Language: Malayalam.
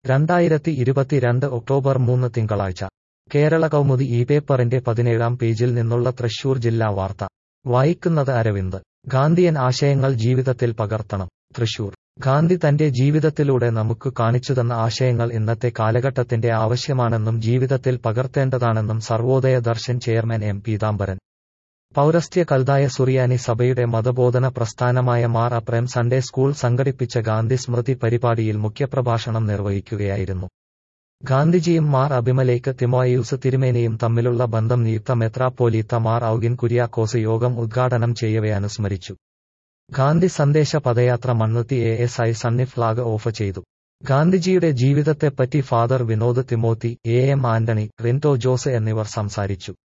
രണ്ടായിരത്തി ഇരുപത്തിരണ്ട് ഒക്ടോബർ മൂന്ന് തിങ്കളാഴ്ച കേരള കൗമുദി ഈ പേപ്പറിന്റെ പതിനേഴാം പേജിൽ നിന്നുള്ള തൃശൂർ ജില്ലാ വാർത്ത വായിക്കുന്നത് അരവിന്ദ് ഗാന്ധിയൻ ആശയങ്ങൾ ജീവിതത്തിൽ പകർത്തണം തൃശൂർ ഗാന്ധി തന്റെ ജീവിതത്തിലൂടെ നമുക്ക് കാണിച്ചുതന്ന ആശയങ്ങൾ ഇന്നത്തെ കാലഘട്ടത്തിന്റെ ആവശ്യമാണെന്നും ജീവിതത്തിൽ പകർത്തേണ്ടതാണെന്നും സർവോദയ ദർശൻ ചെയർമാൻ എം പീതാംബരൻ പൗരസ്ത്യ കൽതായ സുറിയാനി സഭയുടെ മതബോധന പ്രസ്ഥാനമായ മാർ അപ്രേം സൺഡേ സ്കൂൾ സംഘടിപ്പിച്ച ഗാന്ധി സ്മൃതി പരിപാടിയിൽ മുഖ്യപ്രഭാഷണം നിർവഹിക്കുകയായിരുന്നു ഗാന്ധിജിയും മാർ അഭിമലേക്ക് തിമോയൂസ് തിരുമേനിയും തമ്മിലുള്ള ബന്ധം നിയുക്ത മെത്രാപ്പോലീത്ത മാർ ഔഗിൻ കുര്യാക്കോസ് യോഗം ഉദ്ഘാടനം ചെയ്യവെ അനുസ്മരിച്ചു ഗാന്ധി സന്ദേശ പദയാത്ര Mannuthy A S I Sunny flag off ചെയ്തു ഗാന്ധിജിയുടെ ജീവിതത്തെപ്പറ്റി father Vinod Timothy A M Antony Rinto Jose എന്നിവർ സംസാരിച്ചു